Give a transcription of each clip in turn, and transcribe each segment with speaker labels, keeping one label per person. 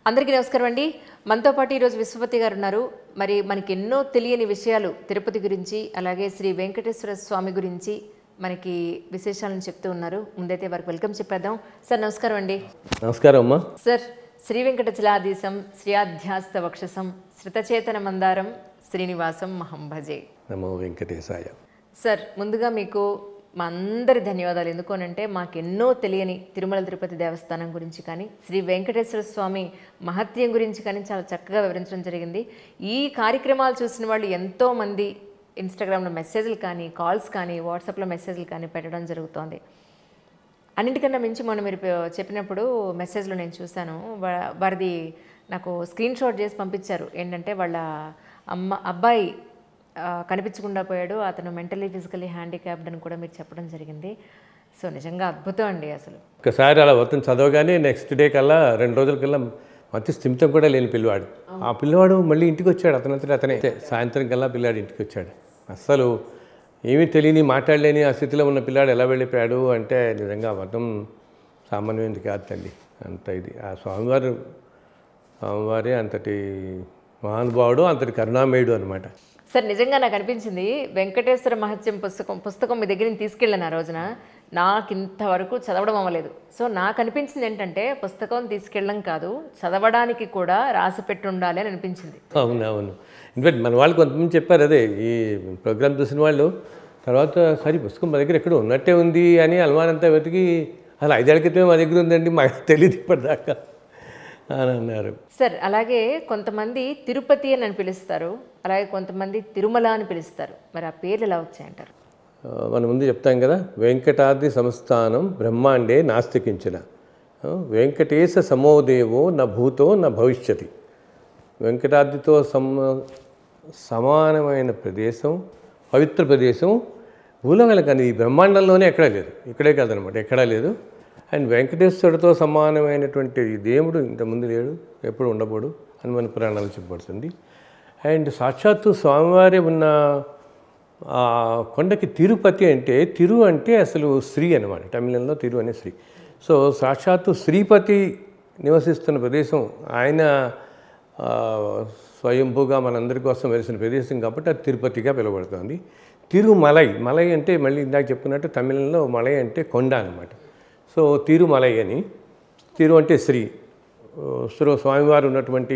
Speaker 1: అందరికీ నమస్కారం అండి మనతో పాటు ఈరోజు విశ్వపతి గారు ఉన్నారు మరి మనకి ఎన్నో తెలియని విషయాలు తిరుపతి గురించి అలాగే శ్రీ వెంకటేశ్వర స్వామి గురించి మనకి విశేషాలను చెప్తూ ఉన్నారు ముందైతే వారికి వెల్కమ్ చెప్పేద్దాం సార్ నమస్కారం అండి
Speaker 2: నమస్కారం అమ్మా
Speaker 1: సార్ శ్రీ వెంకటచలాధీశం శ్రీయాధ్యాస్త వక్షసం శృతచేతన మందారం శ్రీనివాసం మహం భజే
Speaker 2: నమో వెంకటేశాయ
Speaker 1: సార్ ముందుగా మీకు మా అందరి ధన్యవాదాలు ఎందుకోనంటే మాకెన్నో తెలియని తిరుమల తిరుపతి దేవస్థానం గురించి కానీ శ్రీ వెంకటేశ్వర స్వామి మహత్యం గురించి కానీ చాలా చక్కగా వివరించడం జరిగింది ఈ కార్యక్రమాలు చూసిన వాళ్ళు ఎంతోమంది ఇన్స్టాగ్రామ్లో మెసేజ్లు కానీ కాల్స్ కానీ వాట్సాప్లో మెసేజ్లు కానీ పెట్టడం జరుగుతోంది అన్నిటికన్నా మించి మొన్న మీరు పె- చెప్పినప్పుడు మెసేజ్లో నేను చూశాను వా- వారిది నాకు స్క్రీన్ షాట్ చేసి పంపించారు ఏంటంటే వాళ్ళ అమ్మ అబ్బాయి ఆ, కనిపించకుండా పోయాడు అతను మెంటలీ ఫిజికలీ హ్యాండిక్యాప్డ్ అని కూడా మీరు చెప్పడం జరిగింది సో నిజంగా అద్భుతం అండి అసలు
Speaker 2: ఒకసారి అలా మొత్తం చదవగానే నెక్స్ట్ డే కల్లా రెండు రోజుల కల్లా మతి స్థిమితం కూడా లేని పిల్లవాడు ఆ పిల్లవాడు మళ్ళీ ఇంటికి వచ్చాడు అతనంతటి అతనే సాయంత్రం కల్లా పిల్లాడు ఇంటికి వచ్చాడు అస్సలు ఏమీ తెలియని మాట్లాడలేని ఆ స్థితిలో ఉన్న పిల్లాడు ఎలా వెళ్ళిపోయాడు అంటే నిజంగా మొత్తం సామాన్యమైనది కాదు తల్లి అంత ఇది ఆ స్వామివారు స్వామివారే అంతటి మహానుభావుడు అంతటి కరుణామయుడు అనమాట
Speaker 1: సార్ నిజంగా నాకు అనిపించింది వెంకటేశ్వర మహత్యం పుస్తకం పుస్తకం మీ దగ్గర నుంచి తీసుకెళ్ళాను ఆ రోజున నాకు ఇంతవరకు చదవడం అవ్వలేదు సో నాకు అనిపించింది ఏంటంటే పుస్తకం తీసుకెళ్ళడం కాదు చదవడానికి కూడా రాసి పెట్టి ఉండాలి అని అనిపించింది
Speaker 2: అవును అవును ఇన్ఫాక్ట్ మన వాళ్ళు కొంతమంది చెప్పారు అదే ఈ ప్రోగ్రామ్ చూసిన వాళ్ళు తర్వాత సరే పుస్తకం మా దగ్గర ఎక్కడ ఉన్నట్టే ఉంది అని అనుమానంతా వెతికి అలా ఐదేళ్ల క్రితమే మా దగ్గర ఉందండి మాకు తెలియదు ఇప్పటిదాకా అని అన్నారు
Speaker 1: సార్ అలాగే కొంతమంది తిరుపతి అని పిలుస్తారు అలాగే కొంతమంది తిరుమల అని పిలుస్తారు మరి ఆ పేర్లు ఎలా వచ్చాయంటారు
Speaker 2: ఆ, మనం ముందు చెప్తాం కదా వెంకటాద్రి సంస్థానం బ్రహ్మాండే నాస్తికించిన ఆ, వెంకటేశ సమోదేవో నా భూతో నా భవిష్యతి వెంకటాద్రితో సమ సమానమైన ప్రదేశం పవిత్ర ప్రదేశం భూలోకాల కానీ ఈ బ్రహ్మాండంలోనే ఎక్కడా లేదు ఇక్కడే కాదనమాట ఎక్కడా లేదు అండ్ వెంకటేశ్వరుడితో సమానమైనటువంటి ఈ దేవుడు ఇంతకుముందు లేడు ఎప్పుడు ఉండబోడు అని మన పురాణాలు చెప్పబడుతుంది అండ్ సాక్షాత్తు స్వామివారి ఉన్న ఆ కొండకి తిరుపతి అంటే తిరు అంటే అసలు శ్రీ అనమాట తమిళంలో తిరు అనే శ్రీ సో సాక్షాత్తు శ్రీపతి నివసిస్తున్న ప్రదేశం ఆయన ఆ, స్వయంభూగా మనందరి కోసం వెలిసిన ప్రదేశం కాబట్టి అది తిరుపతిగా పిలువబడుతుంది తిరుమలై మలై అంటే మళ్ళీ ఇందాక చెప్పుకున్నట్టు తమిళంలో మలై అంటే కొండ అనమాట సో తిరుమలై అని తిరు అంటే శ్రీ సో స్వామివారు ఉన్నటువంటి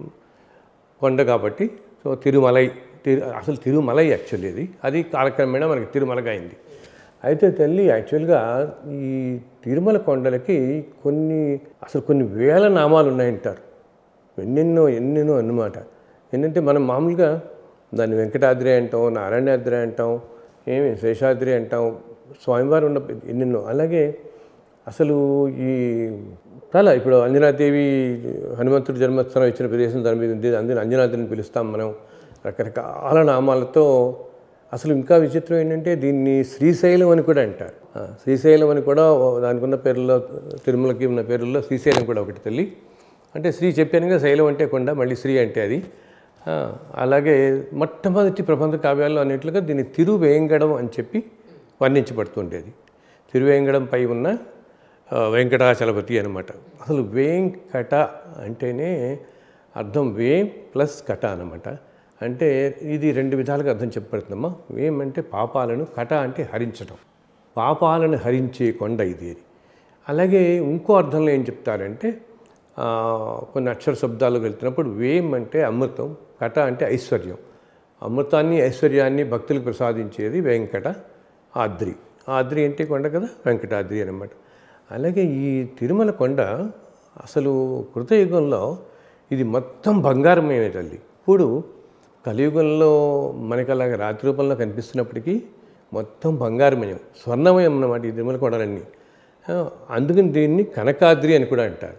Speaker 2: కొండ కాబట్టి సో తిరుమలై తిరు అసలు తిరుమలై యాక్చువల్లీ అది అది కాలక్రమేణా మనకి తిరుమలగా అయింది అయితే తల్లి యాక్చువల్గా ఈ తిరుమల కొండలకి కొన్ని అసలు కొన్ని వేల నామాలు ఉన్నాయంటారు ఎన్నెన్నో ఎన్నెన్నో అన్నమాట ఏంటంటే మనం మామూలుగా దాన్ని వెంకటాద్రి అంటాం నారాయణాద్రి అంటాం ఏమి శేషాద్రి అంటాం స్వామివారు ఉన్న ఎన్నెన్నో అలాగే అసలు ఈ చాలా ఇప్పుడు అంజనాదేవి హనుమంతుడి జన్మస్థానం ఇచ్చిన ప్రదేశం దాని మీద ఉంది అందుకని అంజనాద్రిని పిలుస్తాం మనం రకరకాల నామాలతో అసలు ఇంకా విచిత్రం ఏంటంటే దీన్ని శ్రీశైలం అని కూడా అంటారు ఆ, శ్రీశైలం అని కూడా ఓ- దానికి ఉన్న పేర్లలో తిరుమలకి ఉన్న పేర్లలో శ్రీశైలం కూడా ఒకటి తల్లి అంటే శ్రీ చెప్పాను కదా శైలం అంటే కొండ మళ్ళీ శ్రీ అంటే అది ఆ, అలాగే మొట్టమొదటి ప్రబంధ కావ్యాల్లో అన్నింటిగా దీన్ని తిరువేంగడం అని చెప్పి వర్ణించబడుతుండేది తిరువేంగడంపై ఉన్న ఆ, వెంకటాచలపతి అనమాట అసలు వేంకట అంటేనే అర్థం వేం ప్లస్ కట అనమాట అంటే ఇది రెండు విధాలుగా అర్థం చెప్పబడుతుందమ్మా వేం అంటే పాపాలను కట అంటే హరించడం పాపాలను హరించే కొండ ఇది అని అలాగే ఇంకో అర్థంలో ఏం చెప్తారంటే ఆ, కొన్ని అక్షర శబ్దాలు వెళ్తున్నప్పుడు వేం అంటే అమృతం కట అంటే ఐశ్వర్యం అమృతాన్ని ఐశ్వర్యాన్ని భక్తులకు ప్రసాదించేది వెంకట ఆద్రి ఆద్రి అంటే కొండ కదా వెంకటాద్రి అనమాట అలాగే ఈ తిరుమల కొండ అసలు కృతయుగంలో ఇది మొత్తం బంగారమేమే తల్లి ఇప్పుడు కలియుగంలో మనకి అలాగ రాతి రూపంలో కనిపిస్తున్నప్పటికీ మొత్తం బంగారమయం స్వర్ణమయం అన్నమాట ఈ తిరుమల కొండలన్నీ ఆ, అందుకని దీన్ని కనకాద్రి అని కూడా అంటారు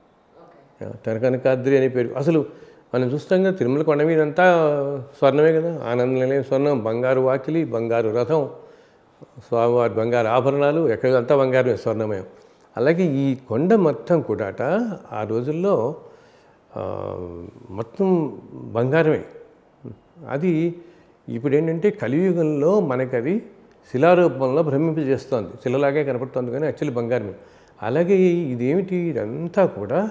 Speaker 2: కనకాద్రి అనే పేరు అసలు మనం చూస్తాం కదా తిరుమల కొండ మీద అంతా స్వర్ణమే కదా ఆనందం లేని స్వర్ణం బంగారు వాకిలి బంగారు రథం స్వామివారి బంగారు ఆభరణాలు ఎక్కడంతా బంగారమే స్వర్ణమయం అలాగే ఈ కొండ మొత్తం కూడాట ఆ రోజుల్లో ఆ, మొత్తం బంగారమే అది ఇప్పుడు ఏంటంటే కలియుగంలో మనకి అది శిలారూపంలో భ్రమింపజేస్తోంది శిలలాగే కనపడుతోంది కానీ యాక్చువల్లీ బంగారమే అలాగే ఇదేమిటి ఇదంతా కూడా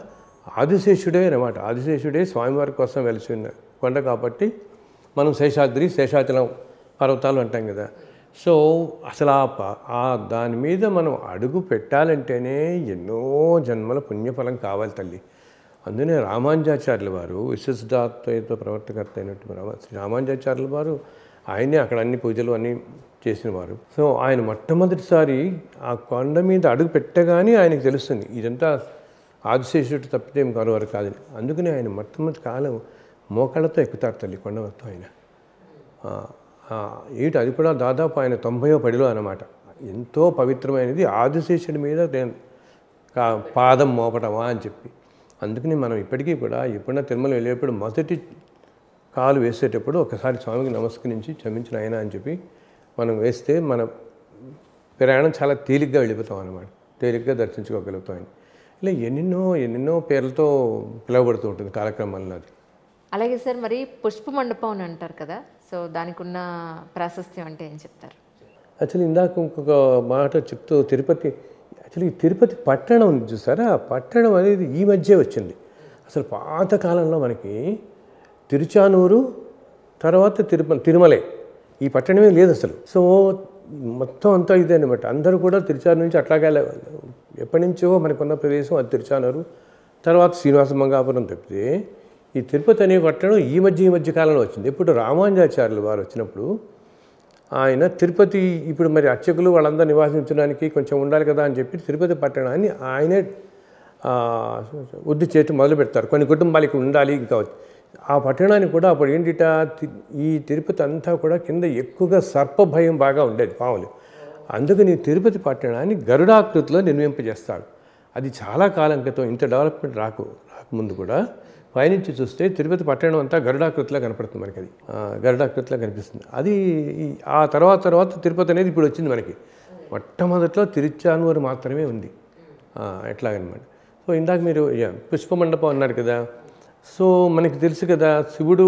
Speaker 2: ఆదిశేషుడే అనమాట ఆదిశేషుడే స్వామివారి కోసం వెలిసి ఉన్న కొండ కాబట్టి మనం శేషాద్రి శేషాచలం పర్వతాలు అంటాం కదా సో అసలు ఆ ప- ఆ దాని మీద మనం అడుగు పెట్టాలంటేనే ఎన్నో జన్మల పుణ్యఫలం కావాలి తల్లి అందునే రామానుజాచార్యుల వారు విశిష్టాద్వైత ప్రవర్తకర్త అయినట్టు రామ శ్రీ రామానుజాచార్యుల వారు ఆయనే అక్కడ అన్ని పూజలు అన్నీ చేసిన వారు సో ఆయన మొట్టమొదటిసారి ఆ కొండ మీద అడుగు పెట్టగానే ఆయనకు తెలుస్తుంది ఇదంతా ఆదిశేషుడు తప్పితే ఏం కరువారు కాదని అందుకని ఆయన మొట్టమొదటి కాలం మోకాళ్ళతో ఎక్కుతారు తల్లి కొండ మొత్తం ఆయన ఆ, ఆ, ఏటి అది కూడా దాదాపు ఆయన తొంభయో పడిలో అన్నమాట ఎంతో పవిత్రమైనది ఆదిశేషుడి మీద నేను కా- పాదం మోపటమా అని చెప్పి అందుకని మనం ఇప్పటికీ కూడా ఎప్పుడైనా తిరుమల వెళ్ళేప్పుడు మొదటి కాలు వేసేటప్పుడు ఒకసారి స్వామికి నమస్కరించి క్షమించిన ఆయన అని చెప్పి మనం వేస్తే మన ప్రయాణం చాలా తేలిగ్గా వెళ్ళిపోతాం అన్నమాట తేలిగ్గా దర్శించుకోగలుగుతాం ఆయన ఇలా ఎన్నెన్నో ఎన్నెన్నో పేర్లతో పిలువబడుతూ ఉంటుంది కాలక్రమంలో అది
Speaker 1: అలాగే సార్ మరి పుష్ప మండపం అని అంటారు కదా సో దానికి ఉన్న ప్రాశస్త్యం అంటే ఏం చెప్తారు
Speaker 2: యాక్చువల్లీ ఇందాక ఇంకొక మాట చెప్తూ తిరుపతి యాక్చువల్లీ ఈ తిరుపతి పట్టణం ఉంది చూసారా ఆ పట్టణం అనేది ఈ మధ్య వచ్చింది అసలు పాత కాలంలో మనకి తిరుచానూరు తర్వాత తిరుప తిరుమలే ఈ పట్టణమే లేదు అసలు సో మొత్తం అంతా ఇదే అనమాట అందరూ కూడా తిరుచానూరు నుంచి అట్లాగే వెళ్ళేవాళ్ళు. ఎప్పటి నుంచో మనకున్న ప్రదేశం అది తిరుచానూరు తర్వాత శ్రీనివాస మంగాపురం తప్పితే ఈ తిరుపతి అనే పట్టణం ఈ మధ్య ఈ మధ్య కాలంలో వచ్చింది ఎప్పుడు రామానుజాచార్యులు వారు వచ్చినప్పుడు ఆయన తిరుపతి ఇప్పుడు మరి అర్చకులు వాళ్ళందరూ నివాసించడానికి కొంచెం ఉండాలి కదా అని చెప్పి తిరుపతి పట్టణాన్ని ఆయనే ఆ, వృద్ధి చేయటం మొదలు పెడతారు కొన్ని కుటుంబాలు ఇక్కడ ఉండాలి ఇంకా ఆ పట్టణానికి కూడా అప్పుడు ఏంటిట తి- ఈ తిరుపతి అంతా కూడా కింద ఎక్కువగా సర్ప భయం బాగా ఉండేది పాములు అందుకని తిరుపతి పట్టణాన్ని గరుడాకృతిలో నిర్మింపజేస్తారు అది చాలా కాలం క్రితం ఇంత డెవలప్మెంట్ రాకు రాకముందు కూడా పైనుంచి చూస్తే తిరుపతి పట్టణం అంతా గరుడాకృతిలో కనపడుతుంది మనకి అది ఆ, గరుడాకృతిలో కనిపిస్తుంది అది ఈ- ఆ తర్వాత తర్వాత తిరుపతి అనేది ఇప్పుడు వచ్చింది మనకి మొట్టమొదట్లో తిరుచానూరు మాత్రమే ఉంది ఆ, ఎట్లాగనమాట సో ఇందాక మీరు యా, పుష్పమండపం అన్నారు కదా సో మనకి తెలుసు కదా శివుడు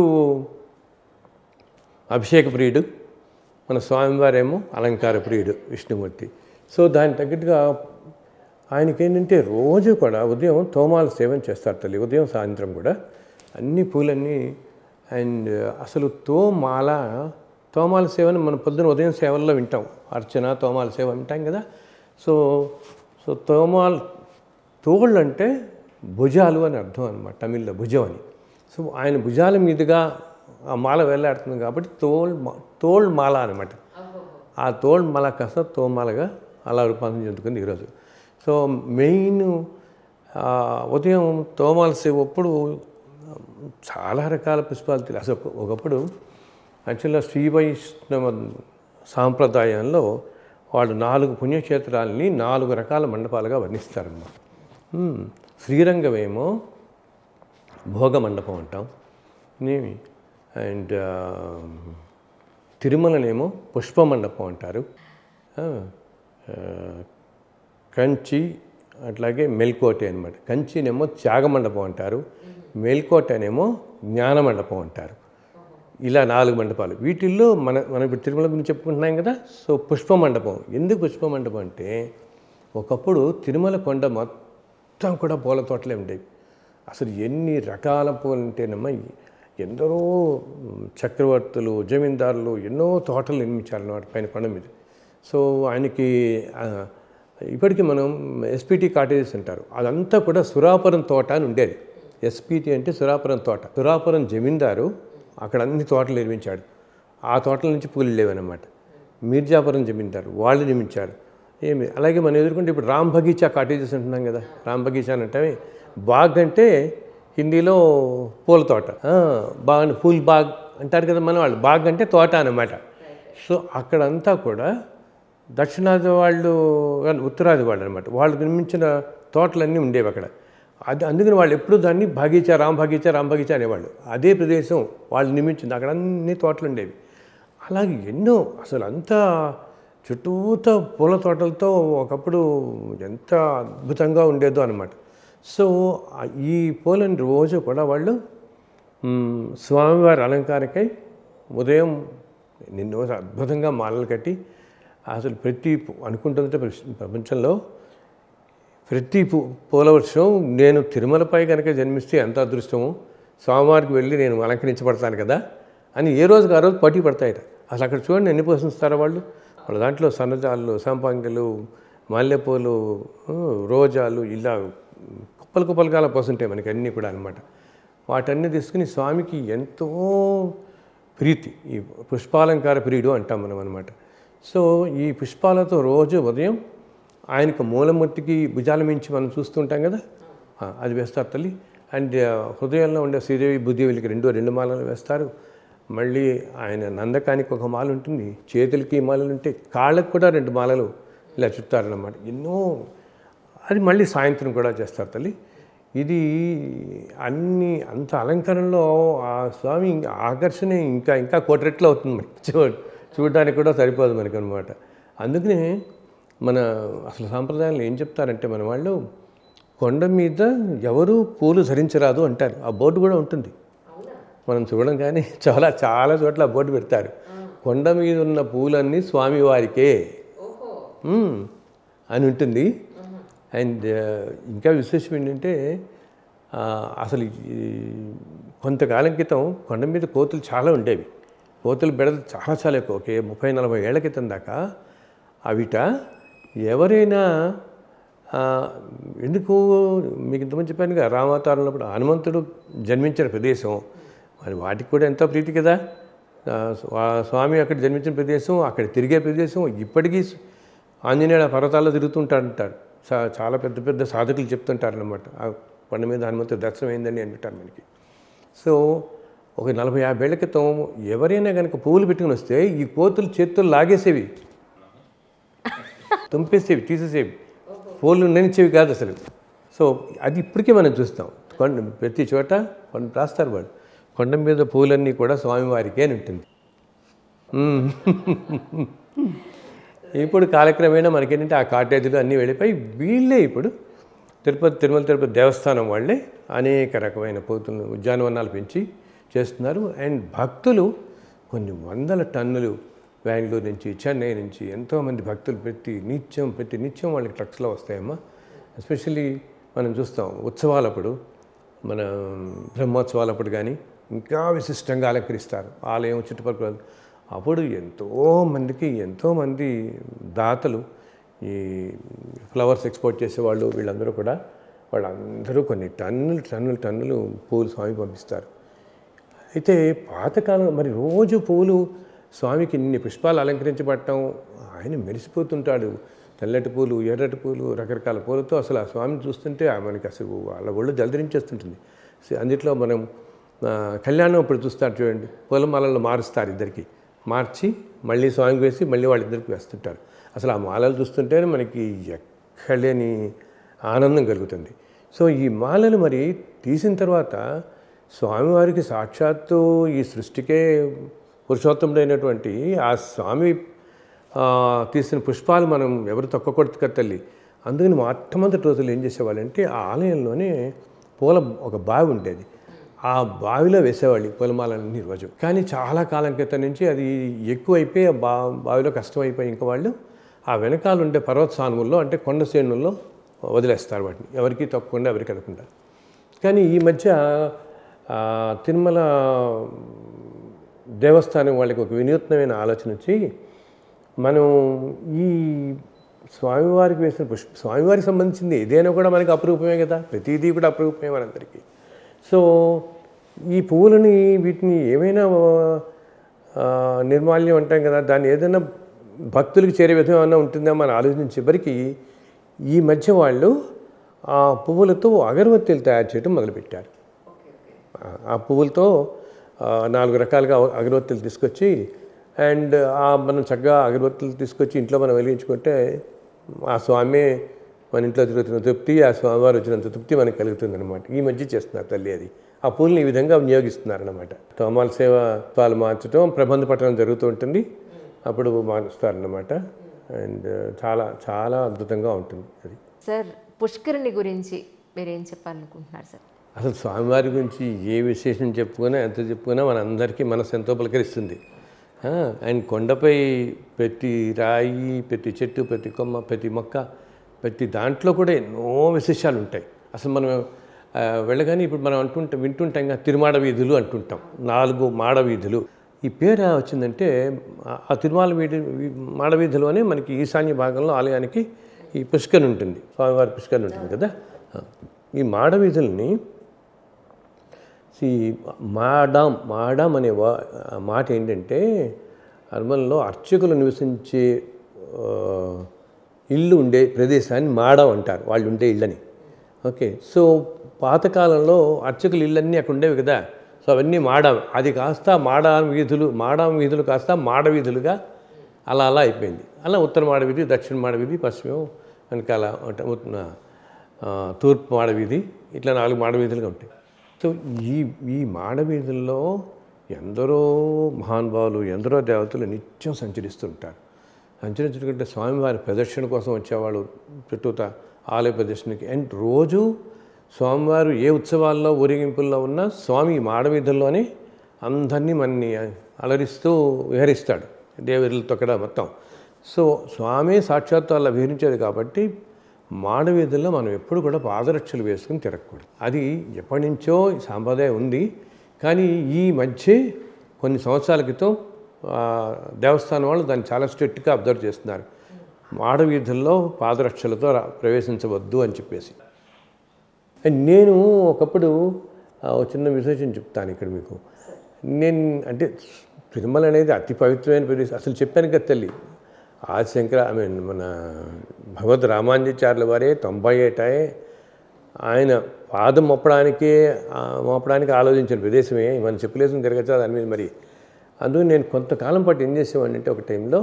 Speaker 2: అభిషేక ప్రియుడు మన స్వామివారేమో అలంకార ప్రియుడు విష్ణుమూర్తి సో దానికి తగ్గట్టుగా ఆయనకి ఏంటంటే రోజు కూడా ఉదయం తోమాల సేవన చేస్తారు తల్లి ఉదయం సాయంత్రం కూడా అన్ని పూలన్నీ అండ్ అసలు తోమాల తోమాల సేవను మనం పొద్దున ఉదయం సేవల్లో వింటాం అర్చన తోమాల సేవ వింటాం కదా సో సో తోమాల్ తోళ్ళు అంటే భుజాలు అని అర్థం అనమాట తమిళ్లో భుజం అని సో ఆయన భుజాల మీదుగా ఆ మాల వేలాడుతుంది కాబట్టి తోల్ మా- తోల్ మాల అనమాట ఆ తోల్ మాల కాస్త తోమాలగా అలా రూపాంతరం చెందుకుంది ఈరోజు సో మెయిన్ ఆ, ఉదయం తోమాల సేవప్పుడు చాలా రకాల పుష్పాలు తెలి అసలు ఒక- ఒకప్పుడు యాక్చువల్గా శ్రీ వైష్ణవ సాంప్రదాయంలో వాళ్ళు నాలుగు పుణ్యక్షేత్రాలని నాలుగు రకాల మండపాలుగా వర్ణిస్తారన్నమాట మ్మ్. శ్రీరంగమేమో భోగ మండపం అంటాం నేమి అండ్ తిరుమలనేమో పుష్ప మండపం అంటారు ఆ, ఆ, కంచి అట్లాగే మెల్కోటే అనమాట కంచినేమో త్యాగ మండపం అంటారు మెల్కోటనేమో జ్ఞాన మండపం అంటారు ఇలా నాలుగు మండపాలు వీటిల్లో మన మనం ఇప్పుడు తిరుమల గురించి చెప్పుకుంటున్నాం కదా సో పుష్ప మండపం ఎందుకు పుష్ప మండపం అంటే ఒకప్పుడు తిరుమల కొండ మొత్తం కూడా పూల తోటలే ఉండేవి అసలు ఎన్ని రకాల పూలు ఉంటేనమ్మా ఎందరో చక్రవర్తులు జమీందారులు ఎన్నో తోటలు నిర్మించారన్నమాట పైన కొండ మీద సో ఆయనకి ఆ, ఇప్పటికీ మనం ఎస్పీటీ కాటేజెస్ అంటారు అదంతా కూడా సురాపురం తోట అని ఉండేది ఎస్పీటీ అంటే సురాపురం తోట సురాపురం జమీందారు అక్కడ అన్ని తోటలు నిర్మించాడు ఆ తోటల నుంచి పూలు లేవన్నమాట మీర్జాపురం జమీందారు వాళ్ళు నిర్మించారు ఏమి అలాగే మనం ఎదుర్కొంటే ఇప్పుడు రామ్ బగీచా కాటేజెస్ అంటున్నాం కదా రామ్ బగీచా అని అంటే బాగ్ అంటే హిందీలో పూల తోట ఆ, బాగ్ పూల్ బాగ్ అంటారు కదా మన వాళ్ళు బాగ్ అంటే తోట అన్నమాట సో అక్కడంతా కూడా దక్షిణాది వాళ్ళు కానీ ఉత్తరాది వాళ్ళు అనమాట వాళ్ళు నిర్మించిన తోటలన్నీ ఉండేవి అక్కడ అది అందుకని వాళ్ళు ఎప్పుడూ దాన్ని భాగీచా రామ్ భాగీచా రామ్ భాగీచా అనేవాళ్ళు అదే ప్రదేశం వాళ్ళు నిర్మించింది అక్కడ అన్ని తోటలు ఉండేవి అలాగే ఎన్నో అసలు అంతా చుట్టూతో పూల తోటలతో ఒకప్పుడు ఎంత అద్భుతంగా ఉండేదో అనమాట సో ఆ- ఈ పూలని రోజు కూడా వాళ్ళు మ్, స్వామివారి అలంకారకై ఉదయం నిన్నో అద్భుతంగా మాలలు కట్టి అసలు ప్రతి అనుకుంటుందంటే ప్రపంచంలో ప్రతి పూ పూల వర్షం నేను తిరుమలపై కనుక జన్మిస్తే ఎంత అదృష్టమో స్వామివారికి వెళ్ళి నేను అలంకరించబడతాను కదా అని ఏ రోజుకి ఆ రోజు పట్టి పడతాయట అసలు అక్కడ చూడండి ఎన్ని పోషిస్తారో వాళ్ళు వాళ్ళ దాంట్లో సన్నజాలు సంపంగిలు మల్లెపూలు ఆ, రోజాలు ఇలా కుప్పలు కుప్పలుగా అలా పోస్తుంటాయి మనకి అన్నీ కూడా అనమాట వాటన్నీ తీసుకుని స్వామికి ఎంతో ప్రీతి ఈ పుష్పాలంకార ప్రియుడు అంటాం మనం అనమాట సో ఈ పుష్పాలతో రోజు ఉదయం ఆయనకు మూలమూర్తికి భుజాల మించి మనం చూస్తుంటాం కదా ఆ, అది వేస్తారు తల్లి అండ్ ఆ, హృదయంలో ఉండే శ్రీదేవి బుద్ధివులకి రెండు రెండు మాలలు వేస్తారు మళ్ళీ ఆయన నందకానికి ఒక మాల ఉంటుంది చేతులకి మాలలు ఉంటాయి కాళ్ళకు కూడా రెండు మాలలు ఇలా చుట్టారన్నమాట ఎన్నో అది మళ్ళీ సాయంత్రం కూడా చేస్తారు తల్లి ఇది అన్ని అంత అలంకరణలో ఆ స్వామి ఇంకా ఆకర్షణ ఇంకా ఇంకా కోటి రెట్లు అవుతుంది మనకి చూ చూడడానికి కూడా సరిపోదు మనకి అనమాట అందుకనే మన అసలు సాంప్రదాయంలో ఏం చెప్తారంటే మన వాళ్ళు కొండ మీద ఎవరు పూలు ధరించరాదు అంటారు ఆ బోర్డు కూడా ఉంటుంది మనం చూడం కానీ చాలా చాలా చోట్ల ఆ బోర్డు పెడతారు కొండ మీద ఉన్న పూలన్నీ స్వామివారికే మ్మ్. అని ఉంటుంది అండ్ ఇంకా విశేషం ఏంటంటే ఆ, అసలు ఈ కొంతకాలం క్రితం కొండ మీద కోతులు చాలా ఉండేవి కోతులు బెడద చాలా చాలా ఎక్కువ ఒకే ముప్పై నలభై ఏళ్ల క్రితం దాకా అవిట ఎవరైనా ఆ, ఎందుకు మీకు ఇంతమంది చెప్పాను కదా రామావతారంలో హనుమంతుడు జన్మించిన ప్రదేశం మరి వాటికి కూడా ఎంతో ప్రీతి కదా ఆ, స్వా- స్వామి అక్కడ జన్మించిన ప్రదేశం అక్కడ తిరిగే ప్రదేశం ఇప్పటికీ ఆంజనేయుడు ఆ పర్వతాల్లో తిరుగుతుంటాడంటారు చా- చాలా పెద్ద పెద్ద సాధకులు చెప్తుంటారు అనమాట ఆ కొండ మీద హనుమంతుడు దర్శనం అయిందని అంటుంటారు మనకి సో ఒక నలభై యాభై ఏళ్ల క్రితం ఎవరైనా కనుక పువ్వులు పెట్టుకుని వస్తే ఈ కోతులు చేతులు లాగేసేవి తుంపేసేవి తీసేసేవి పూలు నెనిచేవి కాదు అసలు సో అది ఇప్పటికే మనం చూస్తాం కొండ ప్రతి చోట కొండ రాస్తారు వాళ్ళు కొండ మీద పూలన్నీ కూడా స్వామివారికే అని ఉంటుంది మ్మ్. ఇప్పుడు కాలక్రమేణా మనకేంటంటే ఆ కాటేజీలు అన్నీ వెళ్ళిపోయి వీళ్ళే ఇప్పుడు తిరుపతి తిరుమల తిరుపతి దేవస్థానం వాళ్ళే అనేక రకమైన పూతులను ఉద్యానవనాలు పెంచి చేస్తున్నారు అండ్ భక్తులు కొన్ని వందల టన్నులు బెంగళూరు నుంచి చెన్నై నుంచి ఎంతోమంది భక్తులు ప్రతి నిత్యం ప్రతి నిత్యం వాళ్ళకి ట్రక్స్లో వస్తాయమ్మా ఎస్పెషల్లీ మనం చూస్తాం ఉత్సవాలప్పుడు మన బ్రహ్మోత్సవాలప్పుడు కానీ ఇంకా విశిష్టంగా అలంకరిస్తారు ఆలయం చుట్టుపక్కల అప్పుడు ఎంతో మందికి ఎంతోమంది దాతలు ఈ ఫ్లవర్స్ ఎక్స్పోర్ట్ చేసేవాళ్ళు వీళ్ళందరూ కూడా వాళ్ళందరూ కొన్ని టన్నులు టన్నులు టన్నులు పూలు స్వామి పంపిస్తారు అయితే పాతకాలం మరి రోజు పూలు స్వామికి ఇన్ని పుష్పాలు అలంకరించబడటం ఆయన మెరిసిపోతుంటాడు తెల్లటి పూలు ఎర్రటి పూలు రకరకాల పూలతో అసలు ఆ స్వామిని చూస్తుంటే ఆ మనకి అసలు వాళ్ళ ఒళ్ళు జలధరించేస్తుంటుంది సో అందుట్లో మనం ఆ, కళ్యాణం ఇప్పుడు చూస్తారు చూడండి పూలమాలలు మారుస్తారు ఇద్దరికి మార్చి మళ్ళీ స్వామికి వేసి మళ్ళీ వాళ్ళిద్దరికి వేస్తుంటారు అసలు ఆ మాలలు చూస్తుంటేనే మనకి ఎక్కలేని ఆనందం కలుగుతుంది సో ఈ మాలలు మరి తీసిన తర్వాత స్వామివారికి సాక్షాత్తు ఈ సృష్టికే పురుషోత్తముడైనటువంటి ఆ స్వామి ఆ, తీసిన పుష్పాలు మనం ఎవరు తొక్కకూడదు కదా తల్లి అందుకని మొట్టమొదటి రోజులు ఏం చేసేవాళ్ళంటే ఆ ఆలయంలోనే పూల ఒక బావి ఉండేది ఆ బావిలో వేసేవాళ్ళు ఈ పూలమాలన్నీ రోజు కానీ చాలా కాలం క్రితం నుంచి అది ఎక్కువైపోయి ఆ బా బావిలో కష్టమైపోయి ఇంకా వాళ్ళు ఆ వెనకాల ఉండే పర్వత సానువుల్లో అంటే కొండ శ్రేణుల్లో వదిలేస్తారు వాటిని ఎవరికి తొక్కకుండా ఎవరికి అనకుండా కానీ ఈ మధ్య ఆ, తిరుమల దేవస్థానం వాళ్ళకి ఒక వినూత్నమైన ఆలోచన వచ్చి మనం ఈ స్వామివారికి వేసిన పుష్ప స్వామివారికి సంబంధించింది ఏదైనా కూడా మనకి అపురూపమే కదా ప్రతిదీ కూడా అపురూపమే మనందరికీ సో ఈ పువ్వులని వీటిని ఏమైనా ఆ, నిర్మాల్యం అంటాం కదా దాన్ని ఏదైనా భక్తులకు చేరే విధం ఏమైనా ఉంటుందా మనం ఆలోచించే చివరికి ఈ మధ్య వాళ్ళు ఆ పువ్వులతో అగరబత్తీలు తయారు చేయడం మొదలుపెట్టారు ఆ- ఆ పువ్వులతో ఆ, నాలుగు రకాలుగా అగరబత్తీలు తీసుకొచ్చి అండ్ ఆ మనం చక్కగా అగరబత్తీలు తీసుకొచ్చి ఇంట్లో మనం వెలిగించుకుంటే ఆ స్వామి మన ఇంట్లో తిరుగుతున్న తృప్తి ఆ స్వామివారు వచ్చినంత తృప్తి మనకు కలుగుతుంది అనమాట ఈ మధ్య చేస్తున్నారు తల్లి అది ఆ పూల్ని ఈ విధంగా వినియోగిస్తున్నారనమాట తోమాల సేవ పాలు మార్చడం ప్రబంధ పట్టణం జరుగుతూ ఉంటుంది అప్పుడు మారుస్తారనమాట అండ్ చాలా చాలా అద్భుతంగా ఉంటుంది అది
Speaker 1: సార్ పుష్కరిణి గురించి మీరేం చెప్పాలనుకుంటున్నారు సార్
Speaker 2: అసలు స్వామివారి గురించి ఏ విశేషం చెప్పుకున్నా ఎంత చెప్పుకున్నా మన అందరికీ మనసు ఎంతో పలకరిస్తుంది ఆ, ఆయన కొండపై ప్రతి రాయి ప్రతి చెట్టు ప్రతి కొమ్మ ప్రతి మొక్క ప్రతి దాంట్లో కూడా ఎన్నో విశేషాలు ఉంటాయి అసలు మనం ఆ, వెళ్ళగానే ఇప్పుడు మనం అంటుంటాం వింటుంటాం కదా తిరుమాడ వీధులు అంటుంటాం నాలుగు మాడ వీధులు ఈ పేరు ఎలా వచ్చిందంటే ఆ- ఆ తిరుమాల వీధి వీ- మాడ వీధులు అనే మనకి ఈశాన్య భాగంలో ఆలయానికి ఈ పుష్కర్ ఉంటుంది స్వామివారి పుష్కర్ ఉంటుంది కదా ఆ, ఈ మాడ వీధుల్ని ఈ మాడాం మాడాం అనే వా ఆ మాట ఏంటంటే అర్బన్లో అర్చకులు నివసించే ఆ, ఇల్లు ఉండే ప్రదేశాన్ని మాడాం అంటారు వాళ్ళు ఉండే ఇళ్ళని ఓకే సో పాతకాలంలో అర్చకుల ఇళ్ళన్నీ అక్కడ ఉండేవి కదా సో అవన్నీ మాడాం అది కాస్త మాడా వీధులు మాడాం వీధులు కాస్త మాడ వీధులుగా అలా అలా అయిపోయింది అలా ఉత్తర మాడ వీధి దక్షిణ మాడ వీధి పశ్చిమం వెనకాల ఉట- ఉత్త- ఆ, తూర్పు మాడ వీధి ఇట్లా నాలుగు మాడ వీధులుగా ఉంటాయి సో ఈ ఈ మాడ వీధుల్లో ఎందరో మహానుభావులు ఎందరో దేవతలు నిత్యం సంచరిస్తుంటారు సంచరించుకుంటే స్వామివారి ప్రదర్శన కోసం వచ్చేవాళ్ళు చుట్టూత ఆలయ ప్రదర్శనకి అండ్ రోజు స్వామివారు ఏ ఉత్సవాల్లో ఊరేగింపుల్లో ఉన్నా స్వామి ఈ మాడ వీధుల్లోనే అందరినీ మనని అలరిస్తూ విహరిస్తాడు దేవతలతో కూడా మొత్తం సో స్వామి సాక్షాత్తు అలా విహరించేది కాబట్టి మాడవీధుల్లో మనం ఎప్పుడు కూడా పాదరక్షలు వేసుకుని తిరగకూడదు అది ఎప్పటి నుంచో ఈ సాంప్రదాయం ఉంది కానీ ఈ మధ్య కొన్ని సంవత్సరాల క్రితం ఆ, దేవస్థానం వాళ్ళు దాన్ని చాలా స్ట్రిక్ట్గా అబ్జర్వ్ చేస్తున్నారు మాడవీధుల్లో పాదరక్షలతో రా- ప్రవేశించవద్దు అని చెప్పేసి అండ్ నేను ఒకప్పుడు ఆ, ఒక చిన్న విశేషం చెప్తాను ఇక్కడ మీకు నేను అంటే తిరుమల అనేది అతి పవిత్రమైన ప్రదేశం అసలు చెప్పాను కదా తల్లి ఆదిశంకర ఐ మీన్ మన భగవద్ రామానుజాచార్యుల వారే తొంభై ఏటాయే ఆయన పాదం మోపడానికే ఆ, మోపడానికి ఆలోచించిన ప్రదేశమే మనం చెప్పులేసుకుని తిరగచ్చా దాని మీద మరి అందుకు నేను కొంతకాలం పాటు ఏం చేసేవాడిని అంటే ఒక టైంలో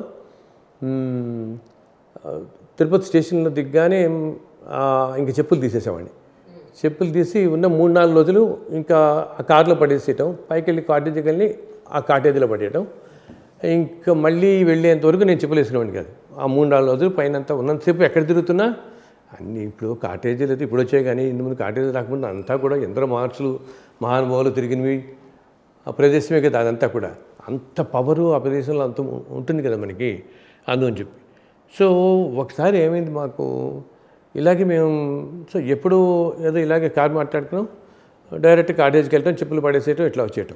Speaker 2: మ్మ్, ఆ, తిరుపతి స్టేషన్లో దిగ్గానే ఆ, ఇంక చెప్పులు తీసేసేవాడిని చెప్పులు తీసి ఉన్న మూడు నాలుగు రోజులు ఇంకా ఆ కార్లో పడేసేయటం పైకి వెళ్ళి కాటేజీకి వెళ్ళి ఆ కాటేజీలో పడేయటం ఇంకా మళ్ళీ వెళ్ళేంత వరకు నేను చెప్పులు వేసుకునేవాడిని కాదు ఆ మూడు నాలుగు రోజులు పైన అంతా ఉన్నంతసేపు ఎక్కడ తిరుగుతున్నా అన్నీ ఇప్పుడు కాటేజీలు అయితే ఇప్పుడు వచ్చాయి కానీ ఇంత ముందు కాటేజీ రాకముందు అంతా కూడా ఎందరో మార్చులు మహానుభావులు తిరిగినవి ఆ ప్రదేశమే కదా అదంతా కూడా అంత పవరు ఆ ప్రదేశంలో అంత ఉ- ఉంటుంది కదా మనకి అందుకని చెప్పి సో ఒకసారి ఏమైంది మాకు ఇలాగే మేము సో ఎప్పుడు ఏదో ఇలాగే కార్ మాట్లాడుకున్నాం డైరెక్ట్ కాటేజ్కి వెళ్ళటం చెప్పులు పడేసేయటం ఇట్లా వచ్చేయటం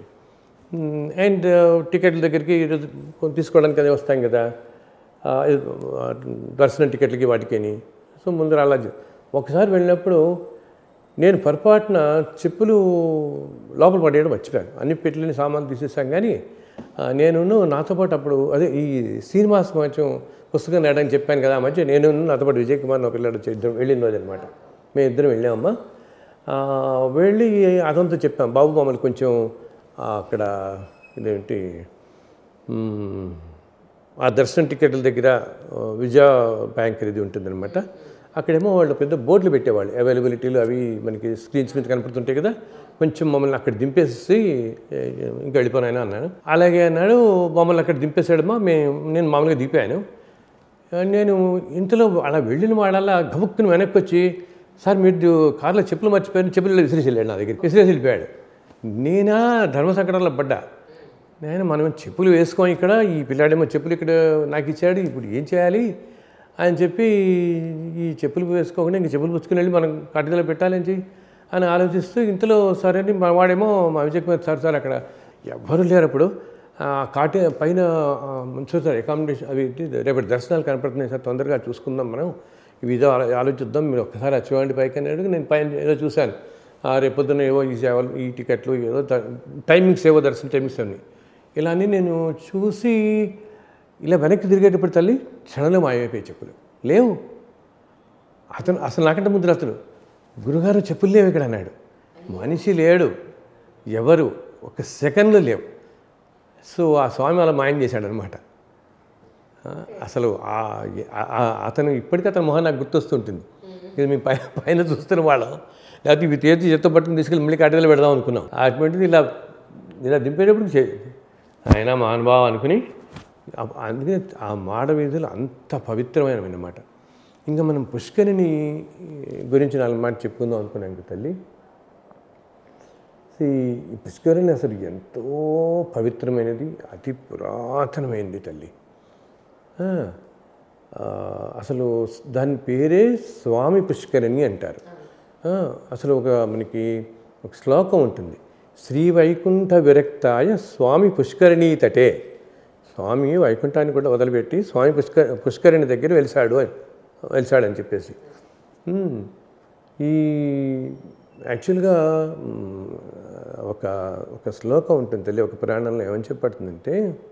Speaker 2: అండ్ టికెట్ల దగ్గరికి ఈరోజు కొన్ని తీసుకోవడానికి అదే వస్తాం కదా ఆ, ఇది, ఆ, దర్శనం టికెట్లకి వాటికి సో ముందర అలా జ- ఒకసారి వెళ్ళినప్పుడు నేను పొరపాటున చెప్పులు లోపల పడేయడం మర్చిపోయాను అన్ని పెట్టలేని సామాన్లు తీసేసాం కానీ ఆ, నేను నాతో పాటు అప్పుడు అదే ఈ శ్రీనివాస్ కొంచెం పుస్తకం రాయడానికి చెప్పాను కదా ఆ మధ్య నేను నాతో పాటు విజయ్ కుమార్ ఒక పిల్లడు వచ్చి ఇద్దరం వెళ్ళిన రోజు అనమాట మేము ఇద్దరం వెళ్ళామమ్మా ఆ, వెళ్ళి అతనితో చెప్పాం బాబు మమ్మల్ని కొంచెం ఆ, అక్కడ ఇదేంటి మ్మ్, ఆ దర్శనం టికెట్ల దగ్గర ఆ, విజయ బ్యాంక్ ఇది ఉంటుందన్నమాట అక్కడేమో వాళ్ళు పెద్ద బోర్డులు పెట్టేవాళ్ళు అవైలబిలిటీలు అవి మనకి స్క్రీన్స్ మీద కనపడుతుంటాయి కదా కొంచెం మమ్మల్ని అక్కడ దింపేసి ఏ, ఇంకా వెళ్ళిపోనాయన అన్నాను అలాగే అన్నాడు మమ్మల్ని అక్కడ దింపేసాడమ్మా మేము నేను మామూలుగా దింపాను ఆ, నేను ఇంతలో అలా వెళ్ళిన వాళ్ళలా గబుక్కుని వెనక్కి వచ్చి సార్ మీరు కార్లో చెప్పులు మర్చిపోయారు చెప్పులు విసిరేసి వెళ్ళాడు నా దగ్గరికి విసిరేసి వెళ్ళిపోయాడు నేనా ధర్మ సంకటంలో పడ్డా నేను మనం చెప్పులు వేసుకోం ఇక్కడ ఈ పిల్లాడేమో చెప్పులు ఇక్కడ నాకు ఇచ్చాడు ఇప్పుడు ఏం చేయాలి అని చెప్పి ఈ చెప్పులు వేసుకోకుండా ఇంక చెప్పులు పుచ్చుకుని వెళ్ళి మనం కట్టుదల పెట్టాలని చెప్పి అని ఆలోచిస్తూ ఇంతలో సరే అని మా వాడేమో మా విజయ్ కుమార్ సార్ సార్ అక్కడ ఎవ్వరు లేరు అప్పుడు ఆ కాటే పైన ముంచు సార్ అకామిడేషన్ అవి ఏంటి, రేపటి దర్శనాలు కనపడుతున్నాయి సార్ తొందరగా చూసుకుందాం మనం ఇవి ఇదో ఆలో- ఆలోచిద్దాం మీరు ఒక్కసారి వచ్చేవాడి పైకి అన్నాడు నేను పైన ఏదో చూశాను ఆ రేపొద్దున ఏవో ఈ సేవలు ఈ టికెట్లు ఏదో ద- టైమింగ్స్ ఏవో దర్శన టైమింగ్స్ అన్నీ ఇలా అని నేను చూసి ఇలా వెనక్కి తిరిగేటప్పుడు తల్లి క్షణంలో మాయమైపోయి చెప్పులు లేవు అతను అసలు నాకంటే ముందు అతను గురుగారు చెప్పులు లేవు ఇక్కడ అన్నాడు మనిషి లేడు ఎవరు ఒక సెకండ్లో లేవు సో ఆ స్వామి అలా మాయం చేశాడు అనమాట అసలు ఆ- ఆ- ఆ- అతను ఇప్పటికీ అతని మొహం నాకు గుర్తొస్తుంటుంది ఇది మీ పైన పైన చూస్తున్న వాళ్ళం లేకపోతే ఇవి తీర్చి చెత్త పట్టుకుని తీసుకెళ్ళి మళ్ళీ కట్టెలు పెడదాం అనుకున్నాం అటువంటిది ఇలా ఇలా దింపేటప్పుడు చే ఆయన మహానుభావం అనుకుని ఆ- అందుకని ఆ మాడ వీధులు అంత పవిత్రమైనవి అన్నమాట ఇంకా మనం పుష్కరిని గురించి నాలుగు మాట చెప్పుకుందాం అనుకున్నాం ఇంక తల్లి ఈ ఈ పుష్కరిణి అసలు ఎంతో పవిత్రమైనది అతి పురాతనమైనది తల్లి ఆ, ఆ, అసలు దాని పేరే స్వామి పుష్కరిణి అంటారు ఆ, అసలు ఒక మనకి ఒక శ్లోకం ఉంటుంది శ్రీ వైకుంఠ విరక్తాయ స్వామి పుష్కరిణీ తటే స్వామి వైకుంఠాన్ని కూడా వదిలిపెట్టి స్వామి పుష్క పుష్కరిణి దగ్గర వెలిసాడు అని వెలిసాడని చెప్పేసి మ్మ్. ఈ యాక్చువల్గా మ్, ఒక ఒక శ్లోకం ఉంటుంది తెలియ ఒక పురాణంలో ఏమని చెప్పబడుతుందంటే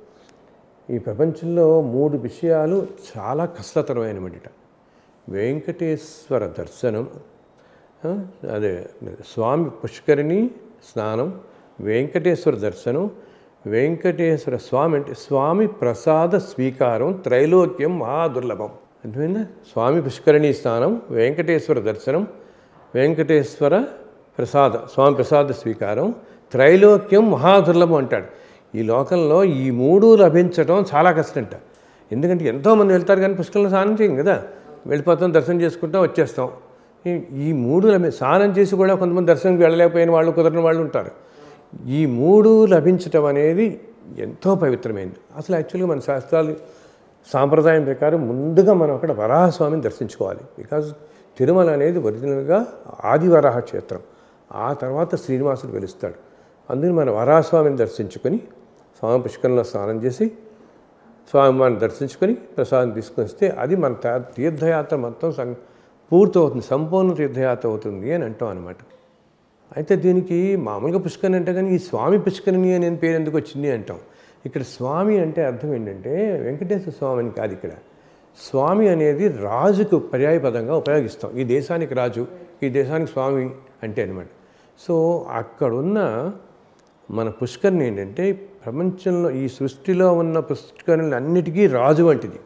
Speaker 2: ఈ ప్రపంచంలో మూడు విషయాలు చాలా కష్టతరమైనవిట వెంకటేశ్వర దర్శనం ఆ, అదే స్వామి పుష్కరిణి స్నానం వెంకటేశ్వర దర్శనం వెంకటేశ్వర స్వామి అంటే స్వామి ప్రసాద స్వీకారం త్రైలోక్యం మహాదుర్లభం అర్థమైందా స్వామి పుష్కరిణి స్నానం వెంకటేశ్వర దర్శనం వెంకటేశ్వర ప్రసాద స్వామి ప్రసాద స్వీకారం త్రైలోక్యం మహాదుర్లభం అంటాడు ఈ లోకంలో ఈ మూడు లభించడం చాలా కష్టంట ఎందుకంటే ఎంతోమంది వెళ్తారు కానీ పుష్కరంలో స్నానం చేయం కదా వెళ్ళిపోతాం దర్శనం చేసుకుంటాం వచ్చేస్తాం ఈ- ఈ మూడు లభి స్నానం చేసి కూడా కొంతమంది దర్శనంకి వెళ్ళలేకపోయిన వాళ్ళు కుదరని వాళ్ళు ఉంటారు ఈ మూడు లభించటం అనేది ఎంతో పవిత్రమైనది అసలు యాక్చువల్గా మన శాస్త్రాలు సాంప్రదాయం ప్రకారం ముందుగా మనం అక్కడ వరాహస్వామిని దర్శించుకోవాలి బికాజ్ తిరుమల అనేది ఒరిజినల్గా ఆది వరాహ క్షేత్రం ఆ తర్వాత శ్రీనివాసుడు వెలుస్తాడు అందుకని మనం వరాహస్వామిని దర్శించుకొని స్వామి పుష్కరంలో స్నానం చేసి స్వామివారిని దర్శించుకొని ప్రసాదం తీసుకొని వస్తే అది మన తా- తీర్థయాత్ర మొత్తం సం పూర్తవుతుంది సంపూర్ణ తీర్థయాత్ర అవుతుంది అని అంటాం అనమాట అయితే దీనికి మామూలుగా పుష్కరిణి అంటే కానీ ఈ స్వామి పుష్కరిణి అనే పేరు ఎందుకు వచ్చింది అంటాం ఇక్కడ స్వామి అంటే అర్థం ఏంటంటే వెంకటేశ్వర స్వామి అని కాదు ఇక్కడ స్వామి అనేది రాజుకు పర్యాయపదంగా ఉపయోగిస్తాం ఈ దేశానికి రాజు ఈ దేశానికి స్వామి అంటే అనమాట సో అక్కడున్న మన పుష్కరిణి ఏంటంటే ప్రపంచంలో ఈ సృష్టిలో ఉన్న పుష్కరిణులు అన్నిటికీ రాజు వంటిది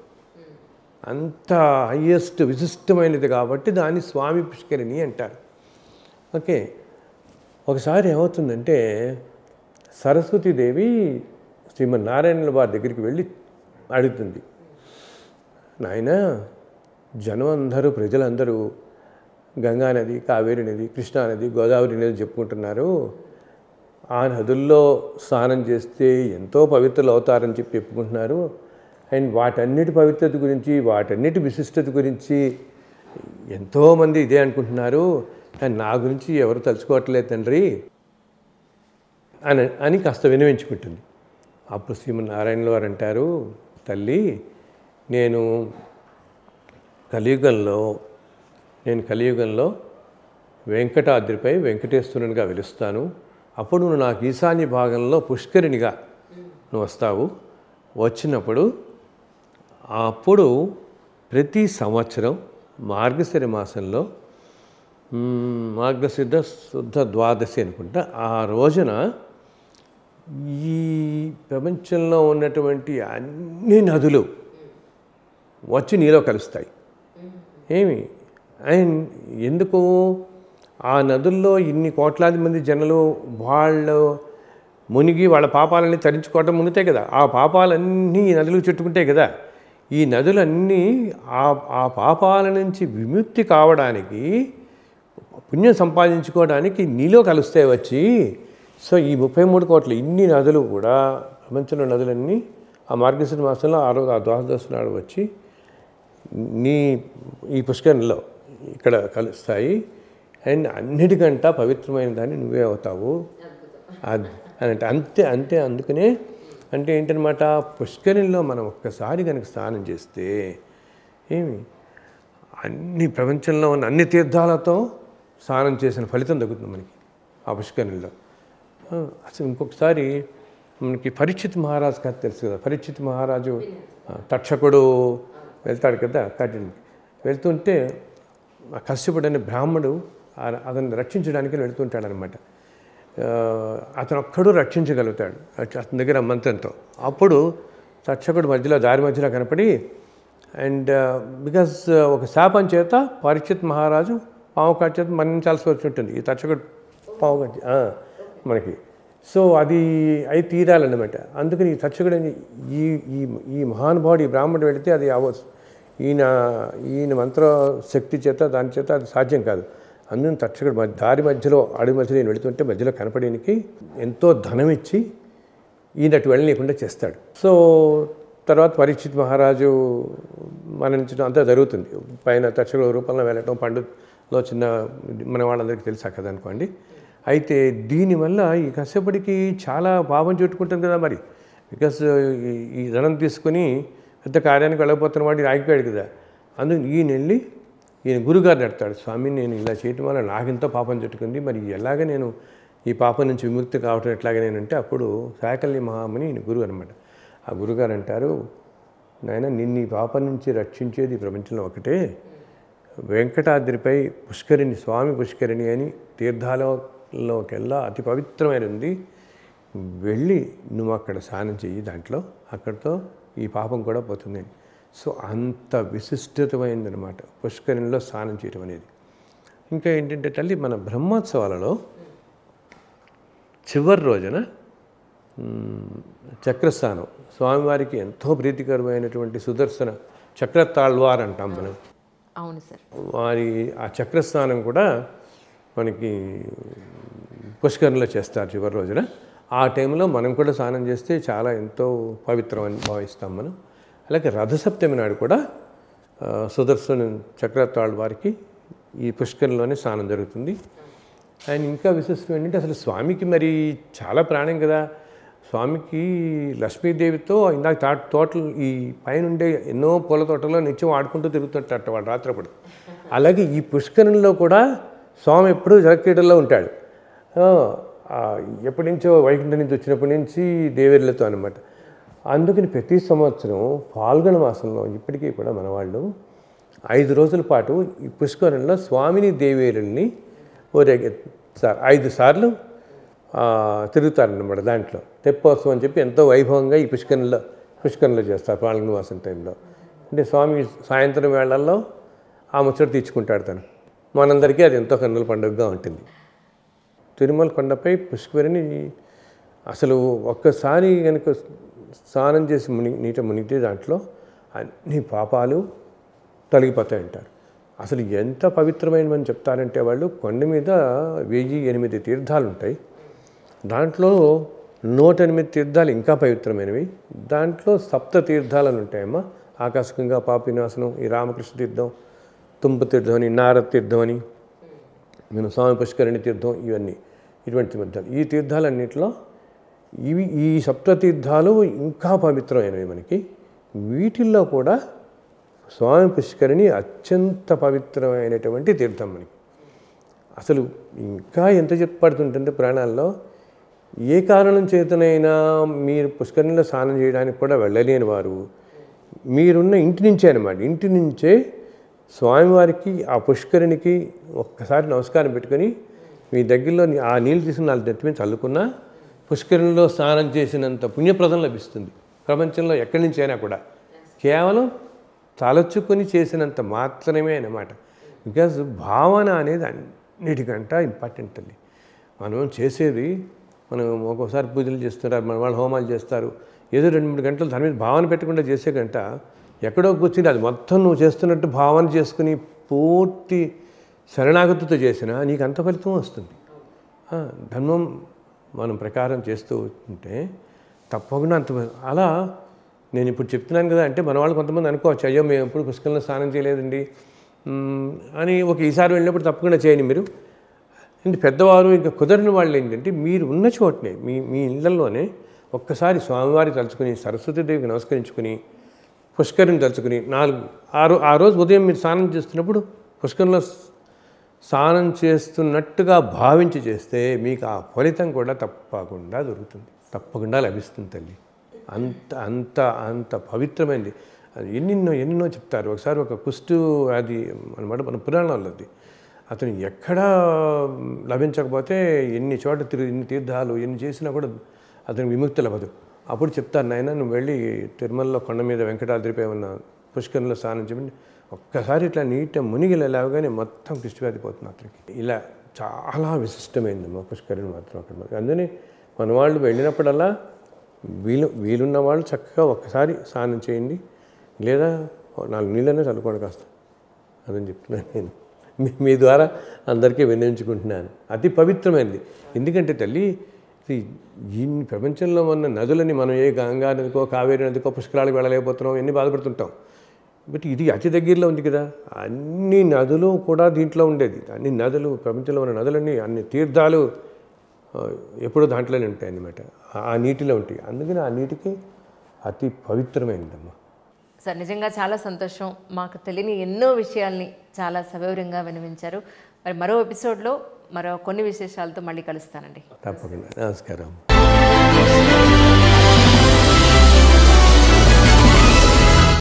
Speaker 2: అంత హయ్యెస్ట్ విశిష్టమైనది కాబట్టి దాన్ని స్వామి పుష్కరిణి అంటారు ఓకే ఒకసారి ఏమవుతుందంటే సరస్వతీదేవి శ్రీమన్ నారాయణుల వారి దగ్గరికి వెళ్ళి అడుగుతుంది నాయన జనం అందరూ ప్రజలందరూ గంగా నది కావేరి నది కృష్ణా నది గోదావరి నది చెప్పుకుంటున్నారు ఆ నదుల్లో స్నానం చేస్తే ఎంతో పవిత్రులు అవుతారని చెప్పి చెప్పుకుంటున్నారు అండ్ వాటన్నిటి పవిత్రత గురించి వాటన్నిటి విశిష్టత గురించి ఎంతోమంది ఇదే అనుకుంటున్నారు కానీ నా గురించి ఎవరు తలుచుకోవట్లేదు తండ్రి అని అని కాస్త వినవించుకుంటుంది అప్పుడు శ్రీమన్నారాయణుల వారు అంటారు తల్లి నేను కలియుగంలో నేను కలియుగంలో వెంకటాద్రిపై వెంకటేశ్వరునిగా వెలుస్తాను అప్పుడు నువ్వు నాకు ఈశాన్య భాగంలో పుష్కరిణిగా నువ్వు వస్తావు వచ్చినప్పుడు అప్పుడు ప్రతి సంవత్సరం మార్గశిర మాసంలో మ్మ్, మార్గశుద్ధ శుద్ధ ద్వాదశి అనుకుంటా ఆ రోజున ఈ ప్రపంచంలో ఉన్నటువంటి అన్ని నదులు వచ్చి నీలో కలుస్తాయి ఏమి అండ్ ఎందుకు ఆ నదుల్లో ఇన్ని కోట్లాది మంది జనులు వాళ్ళు మునిగి వాళ్ళ పాపాలన్నీ తరించుకోవటం మునితే కదా ఆ పాపాలన్నీ ఈ నదులకు చుట్టుకుంటే కదా ఈ నదులన్నీ ఆ ఆ పాపాల నుంచి విముక్తి కావడానికి పుణ్యం సంపాదించుకోవడానికి నీలో కలుస్తాయి వచ్చి సో ఈ ముప్పై మూడు కోట్ల ఇన్ని నదులు కూడా ప్రపంచంలో నదులన్నీ ఆ మార్గశిర మాసంలో ఆ రోజు ఆ ద్వాదశ నాడు వచ్చి నీ ఈ పుష్కరంలో ఇక్కడ కలుస్తాయి అండ్ అన్నిటికంట పవిత్రమైన దాన్ని నువ్వే అవుతావు అది అని అంటే అంతే అంతే అందుకనే అంటే ఏంటనమాట పుష్కరిణిలో మనం ఒక్కసారి కనుక స్నానం చేస్తే ఏమి అన్ని ప్రపంచంలో ఉన్న అన్ని తీర్థాలతో స్నానం చేసిన ఫలితం దక్కుతుంది మనకి ఆ పుష్కరిణిలో ఆ, అసలు ఇంకొకసారి మనకి పరీక్షిత్ మహారాజ్ కథ తెలుసు కదా పరీక్షిత్ మహారాజు ఆ, తక్షకుడు వెళ్తాడు కదా కఠిన్ వెళ్తుంటే ఆ కశ్యపుడు అనే బ్రాహ్మడు ఆ- అతన్ని రక్షించడానికి వెళ్తుంటాడనమాట ఆ, అతను ఒక్కడు రక్షించగలుగుతాడు అత- అతని దగ్గర మంత్రంతో అప్పుడు తక్షకుడు మధ్యలో దారి మధ్యలో కనపడి అండ్ బికాస్ ఒక శాపం చేత పరీక్షిత్ మహారాజు పాము కాటు చేత మరణించాల్సి వచ్చి ఉంటుంది ఈ తక్షకుడు పాము కట్టి ఆ, మనకి సో అది అయి తీరాలన్నమాట అందుకని ఈ తక్షకుడు ఈ ఈ ఈ మహానుభావుడు ఈ బ్రాహ్మణుడు వెళితే అది అవ్వచ్చు ఈయన ఈయన మంత్ర శక్తి చేత దాని చేత అది సాధ్యం కాదు అందుకని తక్షకుడు మధ్య- దారి మధ్యలో అడుగు మధ్యలో ఈయన వెళుతుంటే మధ్యలో కనపడేనికి ఎంతో ధనం ఇచ్చి ఈయన అటు వెళ్ళనీయకుండా చేస్తాడు సో తర్వాత పరీక్షిత్ మహారాజు మరణించడం అంతా జరుగుతుంది పైన తక్షణ రూపంలో వెళ్ళటం పండులో చిన్న మన వాళ్ళందరికీ తెలుసా కదా అనుకోండి అయితే దీనివల్ల ఈ కశ్యపుడికి చాలా పాపం చుట్టుకుంటుంది కదా మరి బికాస్ ఈ ధనం తీసుకుని పెద్ద కార్యానికి వెళ్ళకపోతున్న వాడు ఆగిపోయాడు కదా అందుకు ఈయన వెళ్ళి ఈయన గురుగారిని అడతాడు స్వామి నేను ఇలా చేయటం వల్ల నాకెంతో పాపం చుట్టుకుంది మరి ఎలాగ నేను ఈ పాపం నుంచి విముక్తి కావటం ఎట్లాగా నేనంటే అప్పుడు సాకల్య మహాముని ఈయన గురువు అనమాట ఆ గురుగారు అంటారు నాయన నిన్ను ఈ పాపం నుంచి రక్షించేది ఈ ప్రపంచంలో ఒకటే వెంకటాద్రిపై పుష్కరిణి స్వామి పుష్కరిణి అని తీర్థాలలోకెల్లా అతి పవిత్రమైనది వెళ్ళి నువ్వు అక్కడ స్నానం చెయ్యి దాంట్లో అక్కడితో ఈ పాపం కూడా పోతుంది అని సో అంత విశిష్టతమైందనమాట పుష్కరిణిలో స్నానం చేయడం అనేది ఇంకా ఏంటంటే తల్లి మన బ్రహ్మోత్సవాలలో చివరి రోజున మ్, చక్రస్థానం స్వామివారికి ఎంతో ప్రీతికరమైనటువంటి సుదర్శన చక్రతాళ్వార్ అంటాం మనం
Speaker 1: అవును సార్
Speaker 2: వారి ఆ చక్రస్నానం కూడా మనకి పుష్కరంలో చేస్తారు చివరి రోజున ఆ టైంలో మనం కూడా స్నానం చేస్తే చాలా ఎంతో పవిత్రం అని భావిస్తాం మనం అలాగే రథసప్తమి నాడు కూడా ఆ, సుదర్శన చక్రతాళ్ వారికి ఈ పుష్కరంలోనే స్నానం జరుగుతుంది ఆయన ఇంకా విశిష్టం ఏంటంటే అసలు స్వామికి మరి చాలా ప్రాణం కదా స్వామికి లక్ష్మీదేవితో ఇందాక తా తోటలు ఈ పైనుండే ఎన్నో పూల తోటలో నిత్యం ఆడుకుంటూ తిరుగుతుంటారట వాడు రాత్రప్పుడు అలాగే ఈ పుష్కరంలో కూడా స్వామి ఎప్పుడూ జలక్రీడల్లో ఉంటాడు ఆ, ఆ, ఎప్పటి నుంచో వైకుంఠం నుంచి వచ్చినప్పటి నుంచి దేవేరులతో అనమాట అందుకని ప్రతి సంవత్సరం పాల్గొన మాసంలో ఇప్పటికీ కూడా మన వాళ్ళు ఐదు రోజుల పాటు ఈ పుష్కరంలో స్వామిని దేవేరుల్ని ఊరేగే సార్ ఐదు సార్లు ఆ, తిరుగుతారన్నమాట దాంట్లో తెప్పోత్సవం అని చెప్పి ఎంతో వైభవంగా ఈ పుష్కరంలో పుష్కరంలో చేస్తారు పాల్గొన మాసం టైంలో అంటే స్వామి సాయంత్రం వేళల్లో ఆ ముచ్చట తీర్చుకుంటాడు తను మనందరికీ అది ఎంతో కన్నుల పండుగగా ఉంటుంది తిరుమల కొండపై పుష్కరిణి అసలు ఒక్కసారి కనుక స్నానం చేసి ముని నీట మునిగితే దాంట్లో అన్ని పాపాలు తొలగిపోతాయి అంటారు అసలు ఎంత పవిత్రమైనవని చెప్తారంటే వాళ్ళు కొండ మీద వెయ్యి ఎనిమిది తీర్థాలు ఉంటాయి దాంట్లో నూట ఎనిమిది తీర్థాలు ఇంకా పవిత్రమైనవి దాంట్లో సప్త తీర్థాలు అని ఉంటాయమ్మా ఆకస్మికంగా పాపినాశనం ఈ రామకృష్ణ తీర్థం తుంప తీర్థం అని నారద తీర్థం అని నేను స్వామి పుష్కరిణి తీర్థం ఇవన్నీ ఇటువంటి తీర్థాలు ఈ తీర్థాలన్నింటిలో ఇవి ఈ సప్త తీర్థాలు ఇంకా పవిత్రమైనవి మనకి వీటిల్లో కూడా స్వామి పుష్కరిణి అత్యంత పవిత్రమైనటువంటి తీర్థం మనకి అసలు ఇంకా ఎంత చెప్పబడుతుంటుంది ప్రాణాల్లో ఏ కారణం చేతనైనా మీరు పుష్కరిణిలో స్నానం చేయడానికి కూడా వెళ్ళలేని వారు మీరున్న ఇంటి నుంచే అనమాట ఇంటి నుంచే స్వామివారికి ఆ పుష్కరిణికి ఒక్కసారి నమస్కారం పెట్టుకొని మీ దగ్గరలో నీ- ఆ నీళ్ళు తీసుకుని నాలుగు నెత్తి మీద చల్లుకున్నా పుష్కరిణిలో స్నానం చేసినంత పుణ్యప్రదం లభిస్తుంది ప్రపంచంలో ఎక్కడి నుంచి అయినా కూడా కేవలం తలచుకొని చేసినంత మాత్రమే అన్నమాట బికాజ్ భావన అనేది అన్నిటికంట ఇంపార్టెంట్ తల్లి మనం చేసేది మనం ఒక్కోసారి పూజలు చేస్తుంటారు మన వాళ్ళు హోమాలు చేస్తారు ఏదో రెండు మూడు గంటలు దాని మీద భావన పెట్టకుండా చేసే గంట ఎక్కడో కూర్చుని అది మొత్తం నువ్వు చేస్తున్నట్టు భావన చేసుకుని పూర్తి శరణాగతితో చేసినా నీకు అంత ఫలితం వస్తుంది ఆ, ధర్మం మనం ప్రకారం చేస్తూ ఉంటే తప్పకుండా అంత అలా నేను ఇప్పుడు చెప్తున్నాను కదా అంటే మన వాళ్ళు కొంతమంది అనుకోవచ్చు అయ్యో మేము ఎప్పుడు పుష్కరంలో స్నానం చేయలేదండి మ్, అని ఒక ఈసారి వెళ్ళినప్పుడు తప్పకుండా చేయండి మీరు అంటే పెద్దవారు ఇంకా కుదరని వాళ్ళు ఏంటంటే మీరు ఉన్న చోటనే మీ మీ ఇళ్లలోనే ఒక్కసారి స్వామివారి తలుచుకుని సరస్వతీదేవికి నమస్కరించుకుని పుష్కరిని తలుచుకుని నాలుగు ఆ రో ఆ రోజు ఉదయం మీరు స్నానం చేస్తున్నప్పుడు పుష్కరంలో స్నానం చేస్తున్నట్టుగా భావించి చేస్తే మీకు ఆ ఫలితం కూడా తప్పకుండా దొరుకుతుంది తప్పకుండా లభిస్తుంది తల్లి అంత అంత అంత పవిత్రమైనది అది ఎన్నెన్నో ఎన్నెన్నో చెప్తారు ఒకసారి ఒక కుష్టు అది అనమాట మన పురాణాల్లో అది అతను ఎక్కడా లభించకపోతే ఎన్ని చోట తిరిగి ఎన్ని తీర్థాలు ఎన్ని చేసినా కూడా అతనికి విముక్తి లభదు అప్పుడు చెప్తాను నాయన నువ్వు వెళ్ళి తిరుమలలో కొండ మీద వెంకటాద్రిపై ఉన్న పుష్కరంలో స్నానం చెప్పండి ఒక్కసారి ఇట్లా నీట మునిగి లేవగానే మొత్తం కృష్ణవ్యాధి పోతుంది అతనికి ఇలా చాలా విశిష్టమైంది మా పుష్కరిణి మాత్రం అక్కడ మరి అందుకని మన వాళ్ళు వెళ్ళినప్పుడల్లా వీలు వీలున్న వాళ్ళు చక్కగా ఒక్కసారి స్నానం చేయండి లేదా నాలుగు నీళ్ళనే చల్లుకోండి కాస్త అదని చెప్తున్నాను నేను మీ మీ ద్వారా అందరికీ వినియోగించుకుంటున్నాను అతి పవిత్రమైనది ఎందుకంటే తల్లి ఈ ఈ ప్రపంచంలో ఉన్న నదులని మనం ఏ గంగా నదికో కావేరి నదికో పుష్కరాలకు వెళ్ళలేకపోతున్నాం ఎన్ని బాధపడుతుంటాం బట్ ఇది అతి దగ్గరలో ఉంది కదా అన్ని నదులు కూడా దీంట్లో ఉండేది అన్ని నదులు ప్రపంచంలో ఉన్న నదులన్నీ అన్ని తీర్థాలు ఆ, ఎప్పుడూ దాంట్లోనే ఉంటాయి అన్నమాట ఆ- ఆ నీటిలో ఉంటాయి అందుకని ఆ నీటికి అతి పవిత్రమైనదమ్మా
Speaker 1: సార్ నిజంగా చాలా సంతోషం మాకు తెలియని ఎన్నో విషయాల్ని చాలా సవివరంగా వినిపించారు మరి మరో ఎపిసోడ్లో మరో కొన్ని విశేషాలతో మళ్ళీ కలుస్తానండి
Speaker 2: తప్పకుండా నమస్కారం